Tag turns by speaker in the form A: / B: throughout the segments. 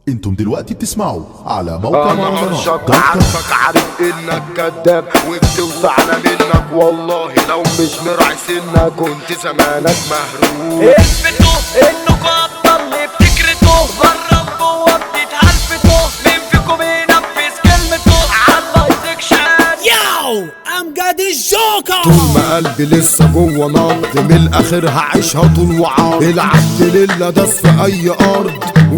A: انتم دلوقتي بتسمعوا على موقع
B: انا
A: مهرجانات
B: هرشك
A: دوت كوم.
B: عارفك عارف انك كذاب وبتوسعنا منك والله لو مش مراعي سنك كنت زمانك مهروب
C: اثبتوا انكم ابطال بتكرتوا بره وجوه بتتهلفتوا مين فيكم ينفذ كلمته على السكشن
D: Yo, I'm got the Joker.
B: طول ما قلبي لسه جوه نبض من الاخر هعيشها طول وعار العبد لله داس في اي ارض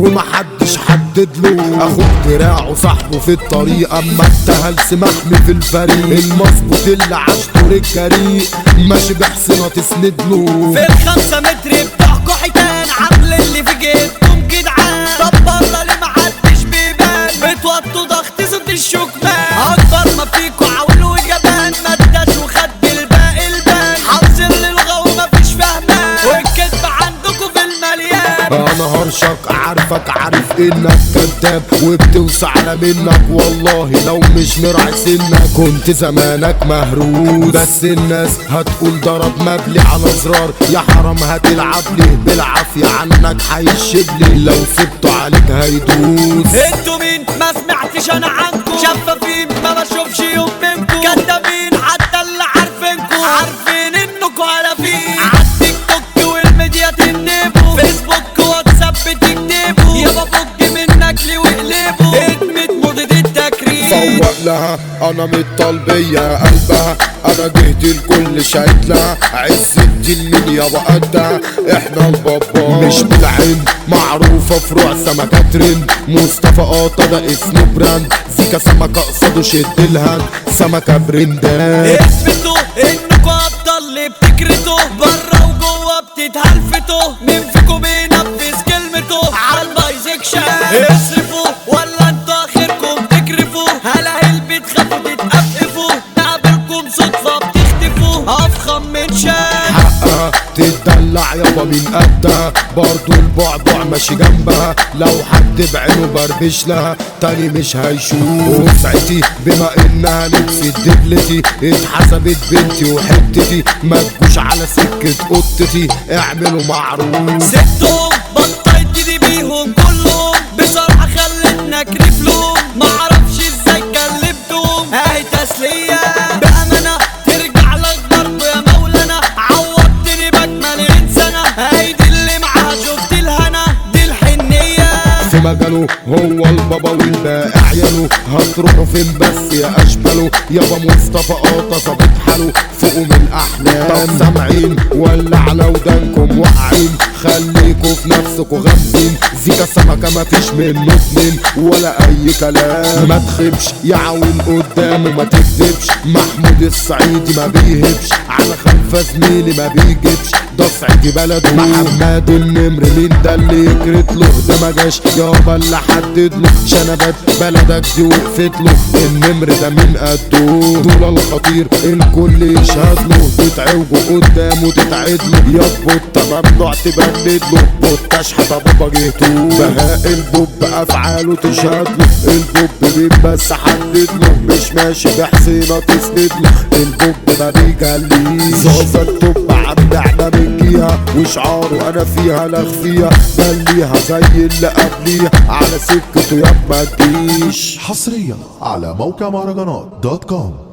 B: ومحدش حدد له اخوك دراعه صاحبه في الطريق اما انتهى محمي في الفريق المظبوط اللي عاش دور الجريء ماشي بحصنه تسند له
C: في الخمسة متر بتوعكوا حيتان عامل اللي في جيبكم جدعان طب بره اللي محدش بيبان بتوطوا ضغط صوت الشكمان اكبر ما فيكوا عول وجبان ما اداش وخد الباقي البان حافظين للغة ومفيش فهمان والكذب عندكوا في المليان
B: انا هرشك عارفك عارف انك كذاب وبتوسع على منك والله لو مش مراعي سنك كنت زمانك مهروس بس الناس هتقول ضرب مبلي على زرار يا حرام هتلعب ليه بالعافية عنك هيشبلي لو سبته عليك هيدوس
C: انتوا مين ما سمعتش انا عنكم شفافين ما بشوفش يوم منكم كدابين حتى اللي عارفينكم عارفين انكم علافين عالتيك توك والميديا تنبوا فيسبوك واتساب بتكتبوا يابا فك منك لي واقلبوا ادمت موضة التكريم
B: فوق لها انا متطلبية قلبها انا جهد الكل شايت لها عز الدين من يابا قدها احنا البابا مش بالعين معروفة فروع سمكة ترند مصطفى قاطة ده اسمه براند زيكا سمكة قصاده شد الهند سمكة برندات
C: اثبتوا انكم ابطال اللي بتكرتوا بره وجوه بتتهلفتوا مين فيكم بينفذ كلمته على البايزكشن اصرفوا ولا انتوا اخركم تكرفوا هلا بتخافوا تتقفقفوا نقابلكم صدفه بتختفوا افخم من شان
B: حقها تدلع يابا من قدها برضو البعبع ماشي جنبها لو حد بعينه بربش لها تاني مش هيشوف وسعتي بما انها لبست دبلتي اتحسبت بنتي وحتتي ما تجوش على سكة قطتي اعملوا معروف
C: سبتهم بطلت دي بيهم كلهم بصراحة خلتنا كرفلهم معرفش ازاي كلمتهم اهي تسلية بأمانة ترجع لك برضه يا مولانا عوضتني بجمل سنة اهي دي اللي معاها شفت الهنا دي الحنية
B: في مجاله هو البابا والباقي عياله هتروحوا فين بس يا اشباله يابا مصطفى قاطة ظابط حاله فوقوا من الاحلام طب سامعين ولا على ودانكم واقعين خليكوا في نفسكوا غامزين زيكا سمكة مفيش منه اتنين ولا اي كلام ما تخبش يعاون قدامه ما تكذبش محمود الصعيدي ما بيهبش على خلفه زميلي ما بيجيبش ده صعيدي بلده محمد النمر مين ده اللي يكرت له ده ما جاش يابا اللي حدد له شنبات بلدك دي وقفت له النمر ده من قده دول الخطير الكل يشهد له تتعوجوا قدامه تتعد له يا بوتا ممنوع تبند له بوتا شحطة بابا جهته بهاء البوب افعاله تشهد له البوب مين بس حدد له مش ماشي بحصينة تسند له البوب ما بيجليش زوزة التوب عم احنا بنجيها وشعاره انا فيها لا اخفيها بليها زي اللي قبليها على سكته يا ما تجيش
A: حصريا على موقع مهرجانات دوت كوم